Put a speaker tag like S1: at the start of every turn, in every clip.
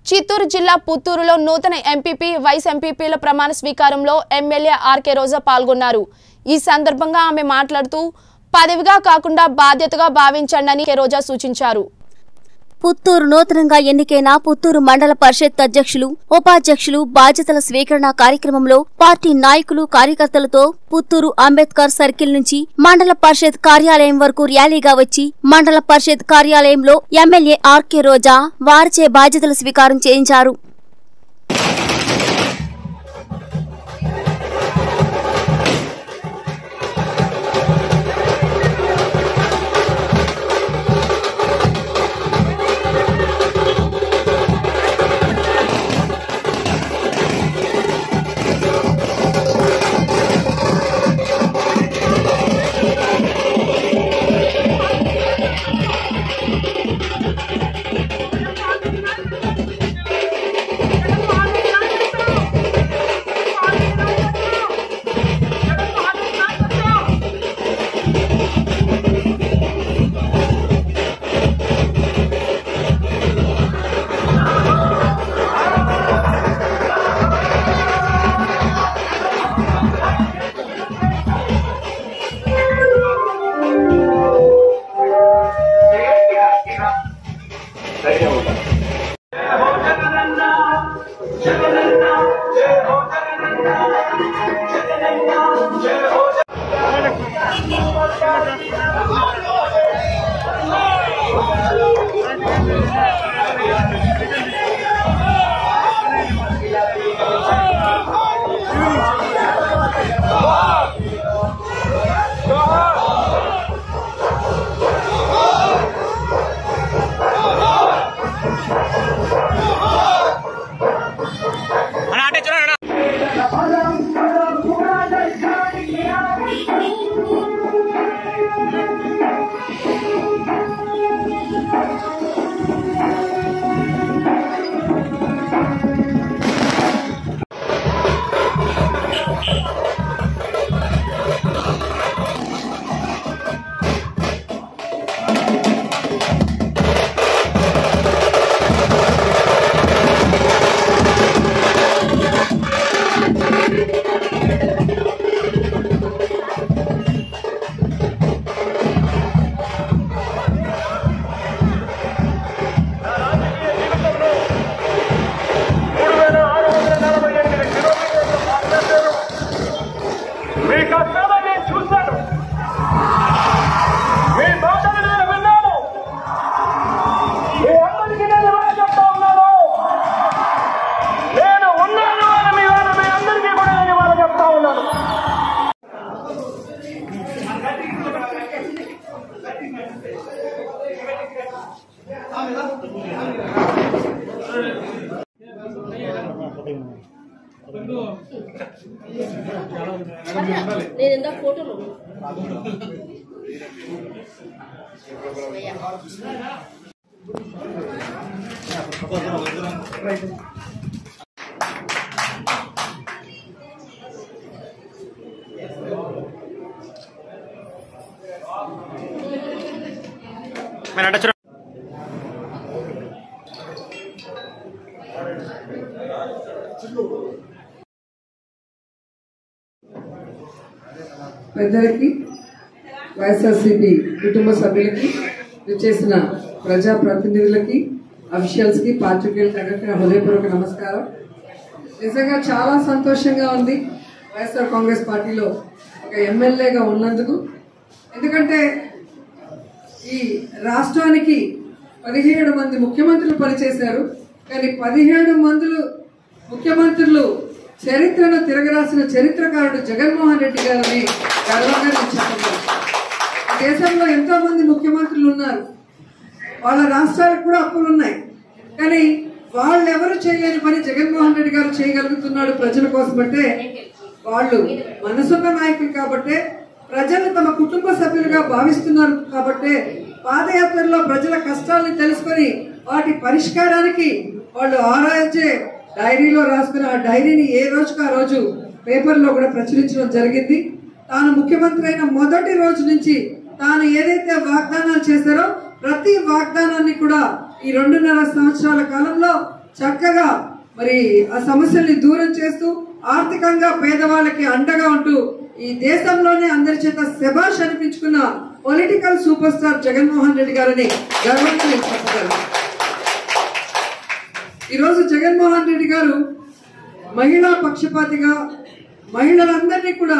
S1: చిత్తూరు జిల్లా పుత్తూరులో నూతన ఎంపీపీ వైస్ ఎంపీపీల ప్రమాణ స్వీకారంలో ఎమ్మెల్యే ఆర్కే రోజా పాల్గొన్నారు ఈ సందర్భంగా ఆమె మాట్లాడుతూ పదవిగా కాకుండా బాధ్యతగా భావించండని కె రోజా సూచించారు
S2: పుత్తూరు నూతనంగా ఎన్నికైన పుత్తూరు మండల పరిషత్ అధ్యక్షులు ఉపాధ్యక్షులు బాధ్యతల స్వీకరణ కార్యక్రమంలో పార్టీ నాయకులు కార్యకర్తలతో పుత్తూరు అంబేద్కర్ సర్కిల్ నుంచి మండల పరిషత్ కార్యాలయం వరకు ర్యాలీగా వచ్చి మండల పరిషత్ కార్యాలయంలో ఎమ్మెల్యే ఆర్కే రోజా వారిచే బాధ్యతల స్వీకారం చేయించారు
S3: మీ కష్టాలు నేను చూశాను మీ బాధలు నేను విన్నాను మీ అందరికీ నేను ఇవాళ చెప్తా ఉన్నాను నేను ఉన్నాను అని మీ వాళ్ళ మీ అందరికీ కూడా నేను ఇవాళ చెప్తా ఉన్నాను
S4: పెద్దలకి వైఎస్ఆర్సీపీ కుటుంబ సభ్యులకి విచ్చేసిన ప్రజా ప్రతినిధులకి అఫీషియల్స్ కి పాత్రికేయులకి అందరికీ నా హృదయపూర్వక నమస్కారం నిజంగా చాలా సంతోషంగా ఉంది వైఎస్ఆర్ కాంగ్రెస్ పార్టీలో ఒక ఎమ్మెల్యేగా ఉన్నందుకు ఎందుకంటే ఈ రాష్ట్రానికి పదిహేడు మంది ముఖ్యమంత్రులు పనిచేశారు కానీ పదిహేడు మందులు ముఖ్యమంత్రులు చరిత్రను తిరగరాసిన చరిత్రకారుడు జగన్మోహన్ రెడ్డి గారని గర్వంగా నేను చెప్పగలను దేశంలో ఎంతో మంది ముఖ్యమంత్రులు ఉన్నారు వాళ్ళ రాష్ట్రాలకు కూడా అప్పులు ఉన్నాయి కానీ వాళ్ళు ఎవరు చేయలేని పని జగన్మోహన్ రెడ్డి గారు చేయగలుగుతున్నాడు ప్రజల కోసం అంటే వాళ్ళు మనసున్న నాయకులు కాబట్టే ప్రజలు తమ కుటుంబ సభ్యులుగా భావిస్తున్నారు కాబట్టే పాదయాత్రలో ప్రజల కష్టాలను తెలుసుకొని వాటి పరిష్కారానికి వాళ్ళు ఆరాయించే డైరీలో రాసుకుని ఆ డైరీని ఏ రోజుకు ఆ రోజు పేపర్లో కూడా ప్రచురించడం జరిగింది తాను ముఖ్యమంత్రి అయిన మొదటి రోజు నుంచి తాను ఏదైతే వాగ్దానాలు చేశారో ప్రతి వాగ్దానాన్ని కూడా ఈ రెండున్నర సంవత్సరాల కాలంలో చక్కగా మరి ఆ సమస్యల్ని దూరం చేస్తూ ఆర్థికంగా పేదవాళ్ళకి అండగా ఉంటూ ఈ దేశంలోనే అందరి చేత శభాష్ అనిపించుకున్న political super star Jaganmohan Reddy గారని గర్వంగా నేను చెప్పగలను ఈరోజు జగన్మోహన్ రెడ్డి గారు మహిళా పక్షపాతిగా మహిళలందరినీ కూడా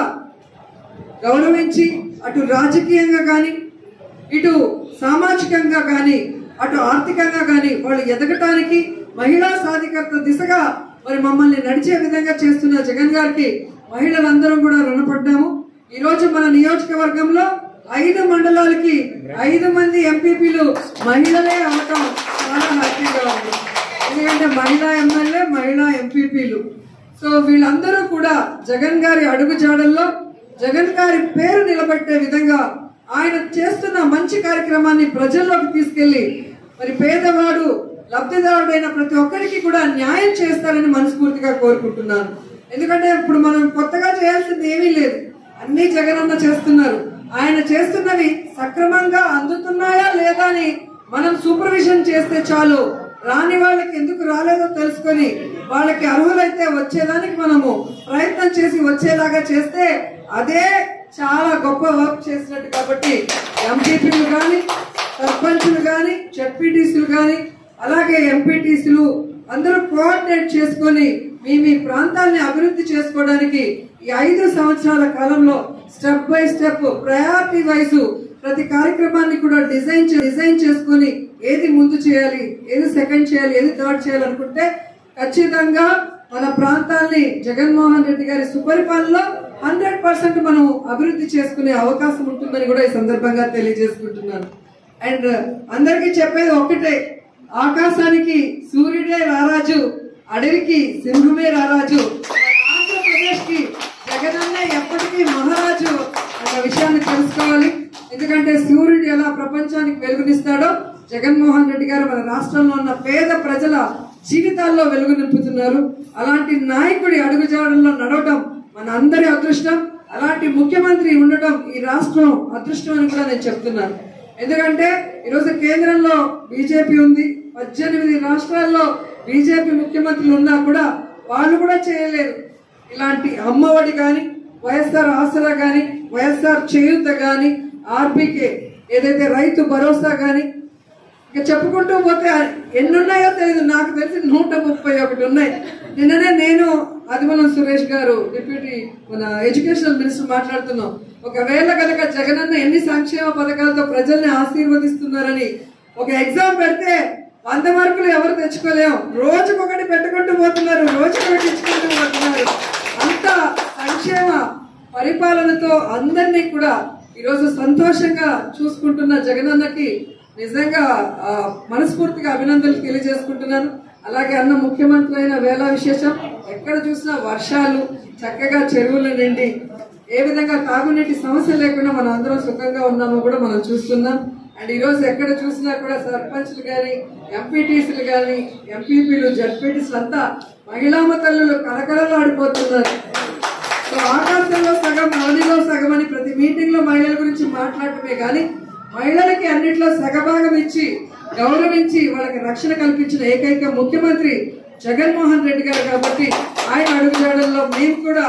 S4: గౌరవించి అటు రాజకీయంగా కానీ ఇటు సామాజికంగా కానీ అటు ఆర్థికంగా కానీ వాళ్ళు ఎదగటానికి మహిళా సాధికారత దిశగా మరి మమ్మల్ని నడిచే విధంగా చేస్తున్న జగన్ గారికి మహిళలందరం కూడా రుణపడ్డాము ఈ రోజు మన నియోజకవర్గంలో ఐదు మండలాలకి ఐదు మంది ఎంపీపీలు మహిళలే అవటం చాలా హ్యాపీగా ఉంది ఎందుకంటే మహిళా ఎమ్మెల్యే మహిళా ఎంపీపీలు సో వీళ్ళందరూ కూడా జగన్ గారి అడుగు జాడల్లో జగన్ గారి పేరు నిలబెట్టే విధంగా ఆయన చేస్తున్న మంచి కార్యక్రమాన్ని ప్రజల్లోకి తీసుకెళ్లి మరి పేదవాడు లబ్ధిదారుడైన ప్రతి ఒక్కరికి కూడా న్యాయం చేస్తారని మనస్ఫూర్తిగా కోరుకుంటున్నాను ఎందుకంటే ఇప్పుడు మనం కొత్తగా చేయాల్సింది ఏమీ లేదు అన్ని జగనన్న చేస్తున్నారు ఆయన చేస్తున్నవి సక్రమంగా అందుతున్నాయా లేదా అని మనం సూపర్విజన్ చేస్తే చాలు రాని వాళ్ళకి ఎందుకు రాలేదో తెలుసుకొని వాళ్ళకి అర్హులైతే వచ్చేదానికి మనము ప్రయత్నం చేసి వచ్చేలాగా చేస్తే అదే చాలా గొప్ప వర్క్ చేసినట్టు కాబట్టి ఎంపీపీలు కానీ సర్పంచులు కానీ జడ్పీటీసీలు కానీ అలాగే ఎంపీటీసీలు అందరూ కోఆర్డినేట్ చేసుకొని మీ మీ ప్రాంతాన్ని అభివృద్ధి చేసుకోవడానికి ఈ ఐదు సంవత్సరాల కాలంలో step by step priority wise ప్రతి కార్యక్రమాన్ని కూడా డిజైన్ చే- డిజైన్ చేసుకొని ఏది ముందు చేయాలి ఏది సెకండ్ చేయాలి ఏది థర్డ్ చేయాలి అనుకుంటే ఖచ్చితంగా మన ప్రాంతాల్ని జగన్మోహన్ రెడ్డి గారి సుపరిపాలనలో హండ్రెడ్ పర్సెంట్ మనం అభివృద్ధి చేసుకునే అవకాశం ఉంటుందని కూడా ఈ సందర్భంగా తెలియజేసుకుంటున్నాను అండ్ అందరికీ చెప్పేది ఒక్కటే ఆకాశానికి సూర్యుడే రారాజు అడవికి సింహమే రారాజు ఆంధ్రప్రదేశ్ కి జగనన్న ఎప్పటికీ మహారాజు అన్న విషయాన్ని తెలుసుకోవాలి ఎందుకంటే సూర్యుడు ఎలా ప్రపంచానికి వెలుగునిస్తాడో జగన్మోహన్ రెడ్డి గారు మన రాష్ట్రంలో ఉన్న పేద ప్రజల జీవితాల్లో వెలుగు నింపుతున్నారు అలాంటి నాయకుడి అడుగుజాడల్లో నడవటం మన అందరి అదృష్టం అలాంటి ముఖ్యమంత్రి ఉండటం ఈ రాష్ట్రం అదృష్టం అని కూడా నేను చెప్తున్నాను ఎందుకంటే ఈరోజు కేంద్రంలో బీజేపీ ఉంది పద్దెనిమిది రాష్ట్రాల్లో బీజేపీ ముఖ్యమంత్రులు ఉన్నా కూడా వాళ్ళు కూడా చేయలేరు ఇలాంటి అమ్మఒడి కానీ వైఎస్ఆర్ ఆసరా కానీ వైఎస్ఆర్ చేయూత కానీ ఆర్బీకే ఏదైతే రైతు భరోసా కానీ ఇక చెప్పుకుంటూ పోతే ఎన్ని ఉన్నాయో తెలియదు నాకు తెలిసి నూట ముప్పై ఒకటి ఉన్నాయి నిన్ననే నేను అదిమలం సురేష్ గారు డిప్యూటీ మన ఎడ్యుకేషనల్ మినిస్టర్ మాట్లాడుతున్నాం ఒకవేళ కనుక జగనన్న ఎన్ని సంక్షేమ పథకాలతో ప్రజల్ని ఆశీర్వదిస్తున్నారని ఒక ఎగ్జామ్ పెడితే వంద మార్కులు ఎవరు తెచ్చుకోలేం రోజుకొకటి పెట్టుకుంటూ పోతున్నారు రోజుకొకటి ఇచ్చుకుంటూ పోతున్నారు అంత సంక్షేమ పరిపాలనతో అందరినీ కూడా ఈరోజు సంతోషంగా చూసుకుంటున్న జగనన్నకి నిజంగా ఆ, మనస్ఫూర్తిగా అభినందనలు తెలియజేసుకుంటున్నాను అలాగే అన్న ముఖ్యమంత్రి అయిన వేళ విశేషం ఎక్కడ చూసినా వర్షాలు చక్కగా చెరువుల నిండి ఏ విధంగా తాగునీటి సమస్య లేకుండా మనం అందరం సుఖంగా ఉన్నామో కూడా మనం చూస్తున్నాం అండ్ ఈ రోజు ఎక్కడ చూసినా కూడా సర్పంచ్లు కానీ ఎంపీటీసీలు కానీ ఎంపీపీలు జడ్పీటీసీలు అంతా మహిళామ తల్లులు కలకలలు ఆడిపోతున్నారు సో ఆకాశంలో సగం అవనిలో సగం అని ప్రతి మీటింగ్ లో మహిళల గురించి మాట్లాడటమే కానీ మహిళలకి అన్నిట్లో సగభాగం ఇచ్చి గౌరవించి వాళ్ళకి రక్షణ కల్పించిన ఏకైక ముఖ్యమంత్రి జగన్మోహన్ రెడ్డి గారు కాబట్టి ఆయన అడుగుజాడల్లో మేము కూడా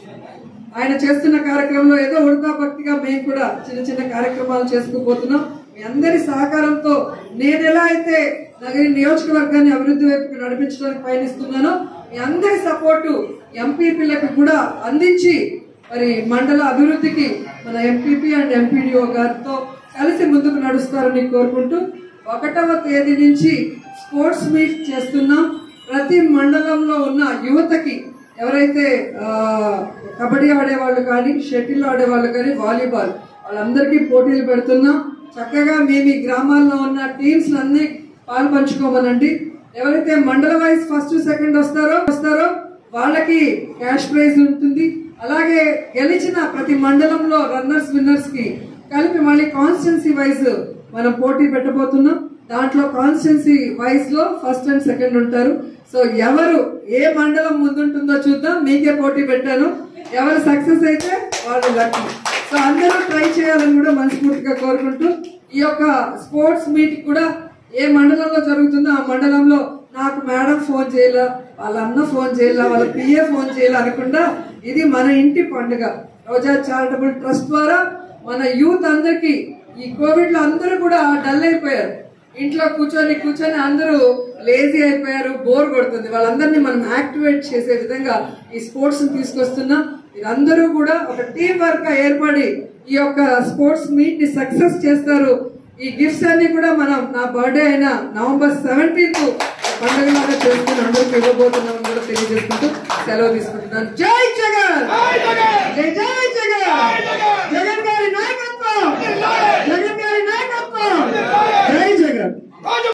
S4: ఆయన చేస్తున్న కార్యక్రమంలో ఏదో ఉడతా భక్తిగా మేము కూడా చిన్న చిన్న కార్యక్రమాలు చేసుకుపోతున్నాం మీ అందరి సహకారంతో నేను ఎలా అయితే నగరి నియోజకవర్గాన్ని అభివృద్ధి వైపుకి నడిపించడానికి పయనిస్తున్నానో మీ అందరి సపోర్టు ఎంపీపీలకు కూడా అందించి మరి మండల అభివృద్ధికి మన ఎంపీపీ అండ్ ఎంపీడీఓ గారితో కలిసి ముందుకు నడుస్తారని కోరుకుంటూ ఒకటవ తేదీ నుంచి స్పోర్ట్స్ మీట్ చేస్తున్నాం ప్రతి మండలంలో ఉన్న యువతకి ఎవరైతే ఆ, కబడ్డీ ఆడేవాళ్ళు కానీ షటిల్ ఆడేవాళ్ళు కానీ వాలీబాల్ వాళ్ళందరికీ పోటీలు పెడుతున్నాం చక్కగా మేము ఈ గ్రామాల్లో ఉన్న టీమ్స్ అన్ని పాలు పంచుకోమనండి ఎవరైతే మండల వైజ్ ఫస్ట్ సెకండ్ వస్తారో వస్తారో వాళ్ళకి క్యాష్ ప్రైజ్ ఉంటుంది అలాగే గెలిచిన ప్రతి మండలంలో రన్నర్స్ విన్నర్స్ కి కలిపి మళ్ళీ కాన్స్టెన్సీ వైజ్ మనం పోటీ పెట్టబోతున్నాం దాంట్లో కాన్స్టెన్సీ వైజ్ లో ఫస్ట్ అండ్ సెకండ్ ఉంటారు సో ఎవరు ఏ మండలం ముందుంటుందో చూద్దాం మీకే పోటీ పెట్టాను ఎవరు సక్సెస్ అయితే వాళ్ళు లక్కీ సో అందరూ ట్రై చేయాలని కూడా మనస్ఫూర్తిగా కోరుకుంటూ ఈ యొక్క స్పోర్ట్స్ మీట్ కూడా ఏ మండలంలో జరుగుతుందో ఆ మండలంలో నాకు మేడం ఫోన్ చేయాల వాళ్ళ అన్న ఫోన్ చేయాల వాళ్ళ పిఏ ఫోన్ చేయాల అనకుండా ఇది మన ఇంటి పండుగ రోజా చారిటబుల్ ట్రస్ట్ ద్వారా మన యూత్ అందరికి ఈ కోవిడ్ లో అందరూ కూడా డల్ అయిపోయారు ఇంట్లో కూర్చొని కూర్చొని అందరూ లేజీ అయిపోయారు బోర్ కొడుతుంది వాళ్ళందరినీ మనం యాక్టివేట్ చేసే విధంగా ఈ స్పోర్ట్స్ తీసుకొస్తున్నాం మీరందరూ కూడా ఒక టీం వర్క్ గా ఏర్పడి ఈ యొక్క స్పోర్ట్స్ మీట్ ని సక్సెస్ చేస్తారు ఈ గిఫ్ట్స్ అన్ని కూడా మనం నా బర్త్డే అయిన నవంబర్ సెవెంటీన్త్ పండుగలాగా చేసుకుని అందరికి ఇవ్వబోతున్నాం కూడా తెలియజేసుకుంటూ సెలవు తీసుకుంటున్నాను జై జగన్ జై జై జగన్ జగన్ గారి నాయకత్వం జగన్ గారి నాయకత్వం జై జగన్